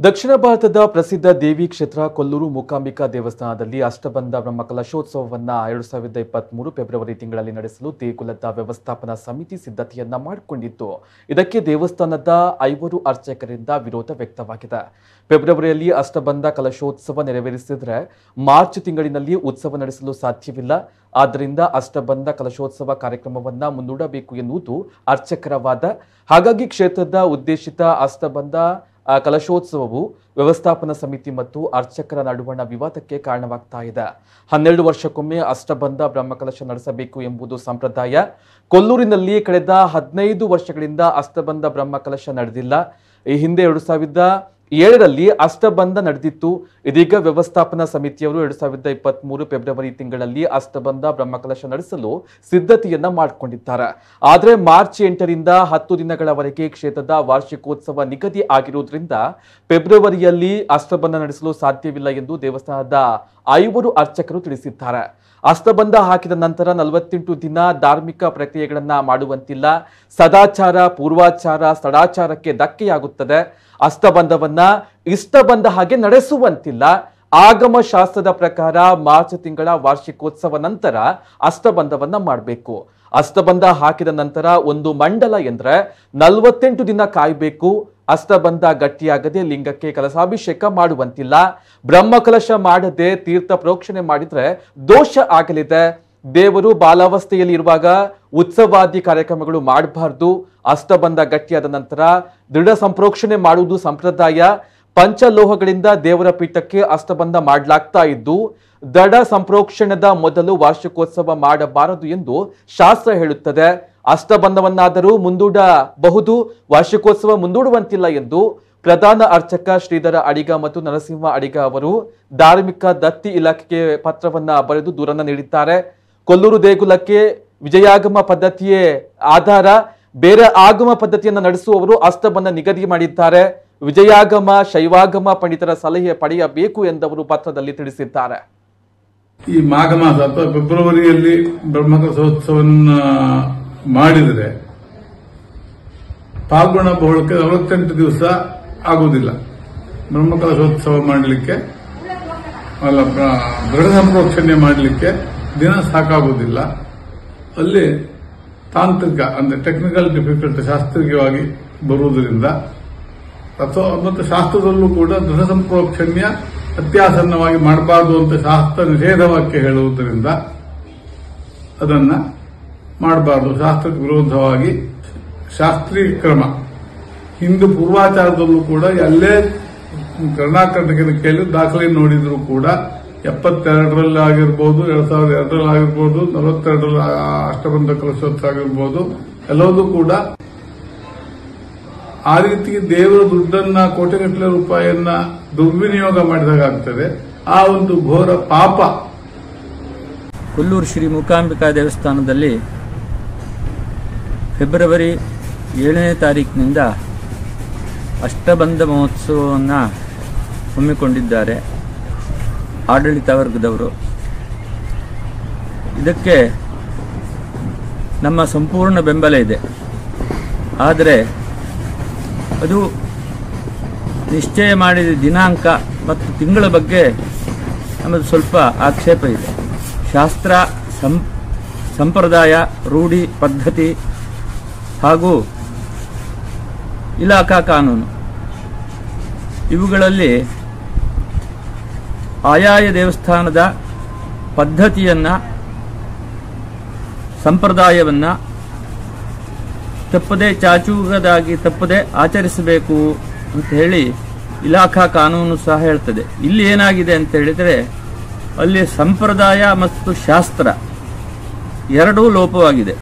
ದಕ್ಷಿಣ ಭಾರತದ ಪ್ರಸಿದ್ಧ ದೇವಿ ಕ್ಷೇತ್ರ ಕೊಲ್ಲೂರು ಮೂಕಾಂಬಿಕಾ ದೇವಸ್ಥಾನದಲ್ಲಿ ಅಷ್ಟಬಂಧ ಬ್ರಹ್ಮಕಲಶೋತ್ಸವವನ್ನ ಎರಡು ಸಾವಿರದ ಇಪ್ಪತ್ಮೂರು ಫೆಬ್ರವರಿ ತಿಂಗಳಲ್ಲಿ ನಡೆಸಲು ದೇಗುಲದ ವ್ಯವಸ್ಥಾಪನಾ ಸಮಿತಿ ಸಿದ್ಧತೆಯನ್ನ ಮಾಡಿಕೊಂಡಿತ್ತು ಇದಕ್ಕೆ ದೇವಸ್ಥಾನದ ಐವರು ಅರ್ಚಕರಿಂದ ವಿರೋಧ ವ್ಯಕ್ತವಾಗಿದೆ ಫೆಬ್ರವರಿಯಲ್ಲಿ ಅಷ್ಟಬಂಧ ಕಲಶೋತ್ಸವ ನೆರವೇರಿಸಿದ್ರೆ ಮಾರ್ಚ್ ತಿಂಗಳಿನಲ್ಲಿ ಉತ್ಸವ ನಡೆಸಲು ಸಾಧ್ಯವಿಲ್ಲ ಆದ್ದರಿಂದ ಅಷ್ಟಬಂಧ ಕಲಶೋತ್ಸವ ಕಾರ್ಯಕ್ರಮವನ್ನ ಮುಂದೂಡಬೇಕು ಎನ್ನುವುದು ಅರ್ಚಕರ ವಾದ ಹಾಗಾಗಿ ಕ್ಷೇತ್ರದ ಉದ್ದೇಶಿತ ಅಷ್ಟಬಂಧ ಆ ಕಲಶೋತ್ಸವವು ವ್ಯವಸ್ಥಾಪನಾ ಸಮಿತಿ ಮತ್ತು ಅರ್ಚಕರ ನಡುವಣ ವಿವಾದಕ್ಕೆ ಕಾರಣವಾಗ್ತಾ ಇದೆ ಹನ್ನೆರಡು ವರ್ಷಕ್ಕೊಮ್ಮೆ ಅಷ್ಟಬಂಧ ಬ್ರಹ್ಮಕಲಶ ನಡೆಸಬೇಕು ಎಂಬುದು ಸಂಪ್ರದಾಯ ಕೊಲ್ಲೂರಿನಲ್ಲಿ ಕಳೆದ ಹದಿನೈದು ವರ್ಷಗಳಿಂದ ಅಷ್ಟಬಂಧ ಬ್ರಹ್ಮಕಲಶ ನಡೆದಿಲ್ಲ ಈ ಹಿಂದೆ ಎರಡು ಸಾವಿರದ ಏಳರಲ್ಲಿ ಅಷ್ಟಬಂಧ ನಡೆದಿತ್ತು ಇದೀಗ ವ್ಯವಸ್ಥಾಪನಾ ಸಮಿತಿಯವರು ಎರಡು ಸಾವಿರದ ಇಪ್ಪತ್ತ್ ಮೂರು ಫೆಬ್ರವರಿ ತಿಂಗಳಲ್ಲಿ ಅಷ್ಟಬಂಧ ಬ್ರಹ್ಮಕಲಶ ನಡೆಸಲು ಸಿದ್ಧತೆಯನ್ನ ಮಾಡಿಕೊಂಡಿದ್ದಾರೆ ಆದರೆ ಮಾರ್ಚ್ ಎಂಟರಿಂದ ಹತ್ತು ದಿನಗಳವರೆಗೆ ಕ್ಷೇತ್ರದ ವಾರ್ಷಿಕೋತ್ಸವ ನಿಗದಿ ಆಗಿರುವುದರಿಂದ ಫೆಬ್ರವರಿಯಲ್ಲಿ ಅಷ್ಟಬಂಧ ನಡೆಸಲು ಸಾಧ್ಯವಿಲ್ಲ ಎಂದು ದೇವಸ್ಥಾನದ ಐವರು ಅರ್ಚಕರು ತಿಳಿಸಿದ್ದಾರೆ ಅಷ್ಟಬಂಧ ಹಾಕಿದ ನಂತರ ನಲವತ್ತೆಂಟು ದಿನ ಧಾರ್ಮಿಕ ಪ್ರಕ್ರಿಯೆಗಳನ್ನ ಮಾಡುವಂತಿಲ್ಲ ಸದಾಚಾರ ಪೂರ್ವಾಚಾರ ಸದಾಚಾರಕ್ಕೆ ಧಕ್ಕೆಯಾಗುತ್ತದೆ ಅಷ್ಟಬಂಧವನ್ನ ಇಷ್ಟ ಬಂದ ಹಾಗೆ ನಡೆಸುವಂತಿಲ್ಲ ಆಗಮ ಶಾಸ್ತ್ರದ ಪ್ರಕಾರ ಮಾರ್ಚ್ ತಿಂಗಳ ವಾರ್ಷಿಕೋತ್ಸವ ನಂತರ ಅಷ್ಟಬಂಧವನ್ನ ಮಾಡಬೇಕು ಅಷ್ಟಬಂಧ ಹಾಕಿದ ನಂತರ ಒಂದು ಮಂಡಲ ಎಂದ್ರೆ ನಲವತ್ತೆಂಟು ದಿನ ಕಾಯಬೇಕು ಅಷ್ಟಬಂಧ ಗಟ್ಟಿಯಾಗದೆ ಲಿಂಗಕ್ಕೆ ಕಲಸಾಭಿಷೇಕ ಮಾಡುವಂತಿಲ್ಲ ಬ್ರಹ್ಮಕಲಶ ಮಾಡದೆ ತೀರ್ಥ ಪ್ರೋಕ್ಷಣೆ ಮಾಡಿದ್ರೆ ದೋಷ ಆಗಲಿದೆ ದೇವರು ಬಾಲಾವಸ್ಥೆಯಲ್ಲಿ ಇರುವಾಗ ಉತ್ಸವಾದಿ ಕಾರ್ಯಕ್ರಮಗಳು ಮಾಡಬಾರ್ದು ಅಷ್ಟಬಂಧ ಗಟ್ಟಿಯಾದ ನಂತರ ದೃಢ ಸಂಪ್ರೋಕ್ಷಣೆ ಮಾಡುವುದು ಸಂಪ್ರದಾಯ ಪಂಚಲೋಹಗಳಿಂದ ದೇವರ ಪೀಠಕ್ಕೆ ಅಷ್ಟಬಂಧ ಮಾಡಲಾಗ್ತಾ ಇದ್ದು ದಡ ಸಂಪ್ರೋಕ್ಷಣದ ಮೊದಲು ವಾರ್ಷಿಕೋತ್ಸವ ಮಾಡಬಾರದು ಎಂದು ಶಾಸ್ತ್ರ ಹೇಳುತ್ತದೆ ಅಷ್ಟಬಂಧವನ್ನಾದರೂ ಮುಂದೂಡಬಹುದು ವಾರ್ಷಿಕೋತ್ಸವ ಮುಂದೂಡುವಂತಿಲ್ಲ ಎಂದು ಪ್ರಧಾನ ಅರ್ಚಕ ಶ್ರೀಧರ ಅಡಿಗ ಮತ್ತು ನರಸಿಂಹ ಅಡಿಗ ಅವರು ಧಾರ್ಮಿಕ ದತ್ತಿ ಇಲಾಖೆಗೆ ಪತ್ರವನ್ನ ಬರೆದು ದೂರನ್ನ ನೀಡಿದ್ದಾರೆ ಕೊಲ್ಲೂರು ದೇಗುಲಕ್ಕೆ ವಿಜಯಾಗಮ ಪದ್ಧತಿಯೇ ಆಧಾರ ಬೇರೆ ಆಗಮ ಪದ್ಧತಿಯನ್ನ ನಡೆಸುವವರು ಅಷ್ಟಬಂಧ ನಿಗದಿ ಮಾಡಿದ್ದಾರೆ ವಿಜಯಾಗಮ ಶೈವಾಗಮ ಪಂಡಿತರ ಸಲಹೆ ಪಡೆಯಬೇಕು ಎಂದವರು ಪತ್ರದಲ್ಲಿ ತಿಳಿಸಿದ್ದಾರೆ ಈ ಮಾಘ ಮಾಸ ಅಥವಾ ಫೆಬ್ರವರಿಯಲ್ಲಿ ಬ್ರಹ್ಮಕಲಶೋತ್ಸವನ್ನ ಮಾಡಿದರೆ ಪಾಲ್ಗುಣ ಬಹುಳಕ್ಕೆ ನಲವತ್ತೆಂಟು ದಿವಸ ಆಗುವುದಿಲ್ಲ ಬ್ರಹ್ಮಕಲಶೋತ್ಸವ ಮಾಡಲಿಕ್ಕೆ ಅಲ್ಲ ಪ್ರ- ದೃಢ ಸಂಪ್ರೋಕ್ಷಣೆ ಮಾಡಲಿಕ್ಕೆ ದಿನ ಸಾಕಾಗುವುದಿಲ್ಲ ಅಲ್ಲಿ ತಾಂತ್ರಿಕ ಅಂದ್ರೆ ಟೆಕ್ನಿಕಲ್ ಡಿಫಿಕಲ್ಟಿ ಶಾಸ್ತ್ರೀಯವಾಗಿ ಬರುವುದರಿಂದ ಅಥವಾ ಮತ್ತು ಶಾಸ್ತ್ರದಲ್ಲೂ ಕೂಡ ದೃಢ ಸಂಪ್ರೋಕ್ಷಣ್ಯ ಅತ್ಯಾಸನ್ನವಾಗಿ ಮಾಡಬಾರದು ಅಂತ ಶಾಸ್ತ್ರ ನಿಷೇಧವಾಕ್ಯ ಹೇಳುವುದರಿಂದ ಅದನ್ನ ಮಾಡಬಾರದು ಶಾಸ್ತ್ರಕ್ಕೆ ವಿರೋಧವಾಗಿ ಶಾಸ್ತ್ರೀಯ ಕ್ರಮ ಹಿಂದೂ ಪೂರ್ವಾಚಾರದಲ್ಲೂ ಕೂಡ ಎಲ್ಲೇ ಕರ್ನಾಟಕದ ಕೇಳಿ ದಾಖಲೆ ನೋಡಿದ್ರು ಕೂಡ ಎಪ್ಪತ್ತೆರಡರಲ್ಲಿ ಆಗಿರ್ಬೋದು ಎರಡ್ ಸಾವಿರದ ಎರಡರಲ್ಲಿ ಆಗಿರ್ಬೋದು ನಲವತ್ತೆರಡರಲ್ಲಿ ಆ- ಅಷ್ಟಬಂಧ ಕಲಶೋತ್ಸವ ಆಗಿರ್ಬೋದು ಎಲ್ಲವೂ ಕೂಡ ಆ ರೀತಿ ದೇವರ ದುಡ್ಡನ್ನ ಕೋಟಿಗಟ್ಟಲೆ ರೂಪಾಯಿಯನ್ನ ದುರ್ವಿನಿಯೋಗ ಮಾಡಿದಾಗ ಆಗ್ತದೆ ಆ ಒಂದು ಘೋರ ಪಾಪ ಕೊಲ್ಲೂರು ಶ್ರೀ ಮೂಕಾಂಬಿಕಾ ದೇವಸ್ಥಾನದಲ್ಲಿ ಫೆಬ್ರವರಿ ಏಳನೇ ತಾರೀಕಿನಿಂದ ಅಷ್ಟಬಂಧ ಮಹೋತ್ಸವವನ್ನು ಹಮ್ಮಿಕೊಂಡಿದ್ದಾರೆ ಆಡಳಿತ ವರ್ಗದವರು ಇದಕ್ಕೆ ನಮ್ಮ ಸಂಪೂರ್ಣ ಬೆಂಬಲ ಇದೆ ಆದರೆ ಅದು ನಿಶ್ಚಯ ಮಾಡಿದ ದಿನಾಂಕ ಮತ್ತು ತಿಂಗಳ ಬಗ್ಗೆ ನಮ್ಮದು ಸ್ವಲ್ಪ ಆಕ್ಷೇಪ ಇದೆ ಶಾಸ್ತ್ರ ಸಂ ಸಂಪ್ರದಾಯ ರೂಢಿ ಪದ್ಧತಿ ಹಾಗೂ ಇಲಾಖಾ ಕಾನೂನು ಇವುಗಳಲ್ಲಿ ಆಯಾಯ ದೇವಸ್ಥಾನದ ಪದ್ಧತಿಯನ್ನು ಸಂಪ್ರದಾಯವನ್ನು ತಪ್ಪದೆ ಚಾಚೂಗದಾಗಿ ತಪ್ಪದೆ ಆಚರಿಸಬೇಕು ಅಂತ ಹೇಳಿ ಇಲಾಖಾ ಕಾನೂನು ಸಹ ಹೇಳ್ತದೆ ಇಲ್ಲಿ ಏನಾಗಿದೆ ಅಂತ ಹೇಳಿದರೆ ಅಲ್ಲಿ ಸಂಪ್ರದಾಯ ಮತ್ತು ಶಾಸ್ತ್ರ ಎರಡೂ ಲೋಪವಾಗಿದೆ